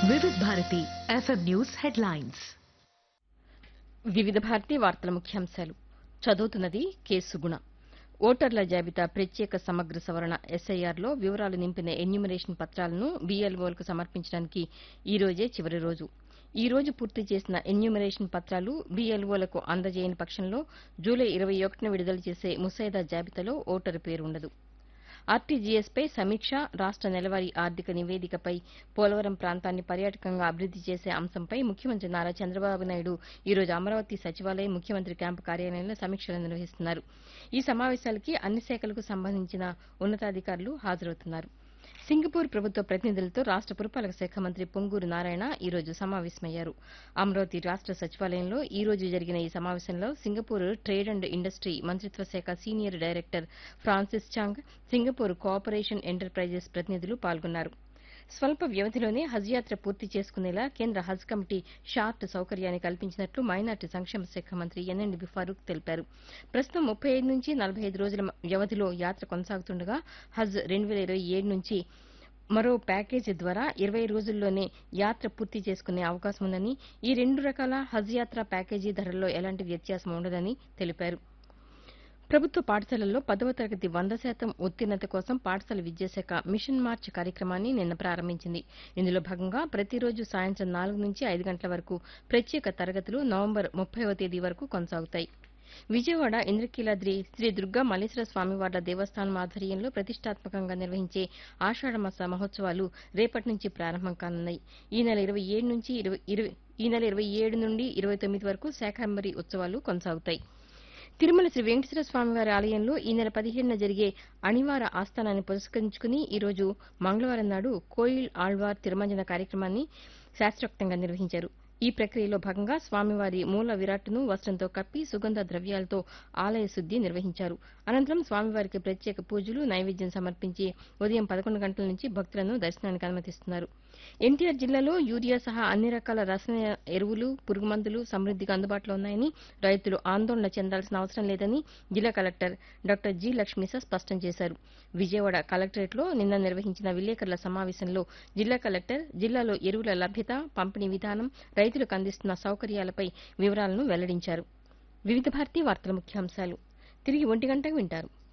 వివిధ Bharati FM news headlines వివిధ భారతి వార్తల ముఖ్యాంశాలు చదువుతున్నది కె సుగుణ ఓటర్ల జాబితా ప్రత్యేక సమగ్ర సవరణ ఎస్ఐఆర్లో వివరాలు నింపిన ఎన్యూమరేషన్ పత్రాలను బీఎల్ఓలకు సమర్పించడానికి ఈ రోజే చివరి రోజు ఈ రోజు పూర్తి చేసిన ఎన్యూమరేషన్ పత్రాలు బీఎల్ఓలకు అందజేయని పక్షంలో జూలై ఇరవై ఒకటిన విడుదల చేసే ముసాయిదా జాబితాలో ఓటరు పేరు ఉండదు ఆర్టీజీఎస్పై సమీక్ష రాష్ట నెలవారీ ఆర్థిక నివేదికపై పోలవరం ప్రాంతాన్ని పర్యాటకంగా అభివృద్ది చేసే అంశంపై ముఖ్యమంత్రి నారా చంద్రబాబు నాయుడు ఈ రోజు అమరావతి సచివాలయం ముఖ్యమంత్రి క్యాంపు కార్యాలయంలో సమీక్షలు నిర్వహిస్తున్నారు ఈ సమావేశాలకి అన్ని శాఖలకు సంబంధించిన ఉన్నతాధికారులు హాజరవుతున్నారు సింగపూర్ ప్రభుత్వ ప్రతినిధులతో రాష్ట పురపాలక శాఖ మంత్రి పొంగూరు నారాయణ ఈ రోజు సమావేశమయ్యారు అమరావతి రాష్ట సచివాలయంలో ఈ రోజు జరిగిన ఈ సమావేశంలో సింగపూర్ ట్రేడ్ అండ్ ఇండస్ట్రీ మంత్రిత్వ శాఖ senior director Francis Chang Singapore cooperation enterprises ప్రతినిధులు పాల్గొన్నారు స్వల్ప వ్యవధిలోనే హజ్ యాత్ర పూర్తి చేసుకునేలా కేంద్ర హజ్ కమిటీ షార్ట్ సౌకర్యాన్ని కల్పించినట్లు మైనార్టీ సంక్షేమ శాఖ మంత్రి ఎన్ఎండి ఫారూక్ తెలిపారు ప్రస్తుతం ముప్పై ఐదు నుంచి నలభై ఐదు రోజుల వ్యవధిలో యాత్ర కొనసాగుతుండగా హజ్ రెండు వేల ఇరవై ఏడు నుంచి మరో ప్యాకేజీ ద్వారా ఇరవై రోజుల్లోనే యాత్ర పూర్తి చేసుకునే అవకాశం ఉందని ఈ రెండు రకాల హజ్ యాత్ర ప్యాకేజీ ధరల్లో ఎలాంటి వ్యత్యాసం ఉండదని తెలిపారు ప్రభుత్వ పాఠశాలల్లో పదవ తరగతి వంద శాతం ఉత్తీర్ణత కోసం పాఠశాల విద్యాశాఖ మిషన్ మార్చ్ కార్యక్రమాన్ని నిన్న ప్రారంభించింది ఇందులో భాగంగా ప్రతిరోజు సాయంత్రం నాలుగు నుంచి ఐదు గంటల వరకు ప్రత్యేక తరగతులు నవంబర్ ముప్పైవ తేదీ వరకు కొనసాగుతాయి విజయవాడ ఇంద్రకీలాద్రి శ్రీ దుర్గా మల్లేశ్వర స్వామివార్ల దేవస్థానం ఆధ్వర్యంలో ప్రతిష్టాత్మకంగా నిర్వహించే ఆషాఢమాస మహోత్సవాలు రేపటి నుంచి ప్రారంభం కానున్నాయి ఈ నెల ఇరవై ఏడు నుంచి ఇరవై ఇరవై- ఈ నెల ఇరవై ఏడు నుండి ఇరవై తొమ్మిది వరకు శాకాంబరి ఉత్సవాలు కొనసాగుతాయి తిరుమల శ్రీ వెంకటేశ్వర స్వామివారి ఆలయంలో ఈ నెల పదిహేనున జరిగే అణివార ఆస్థానాన్ని పురస్కరించుకుని ఈ రోజు మంగళవారం నాడు కోయిల్ ఆళ్వార్ తిరుమంజన కార్యక్రమాన్ని శాస్త్రోక్తంగా నిర్వహించారు ఈ ప్రక్రియలో భాగంగా స్వామివారి మూల విరాట్టును వస్త్రంతో కప్పి సుగంధ ద్రవ్యాలతో ఆలయ శుద్ది నిర్వహించారు అనంతరం స్వామివారికి ప్రత్యేక పూజలు నైవేద్యం సమర్పించి ఉదయం పదకొండు గంటల నుంచి భక్తులను దర్శనానికి అనుమతిస్తున్నారు ఎన్టీఆర్ జిల్లాలో యూరియా సహా అన్ని రకాల రసాయన ఎరువులు పురుగుమందులు సమృద్దిగా అందుబాటులో ఉన్నాయని రైతులు ఆందోళన చెందాల్సిన అవసరం లేదని జిల్లా కలెక్టర్ డాక్టర్ జి లక్ష్మీస స్పష్టం చేశారు విజయవాడ కలెక్టరేట్లో నిన్న నిర్వహించిన విలేకరుల సమావేశంలో జిల్లా కలెక్టర్ జిల్లాలో ఎరువుల లభ్యత పంపిణీ విధానం రైతులకు అందిస్తున్న సౌకర్యాలపై వివరాలను వెల్లడించారు వివిధ భారతీ వార్తల ముఖ్యాంశాలు తిరిగి ఒంటి గంటకు వింటారు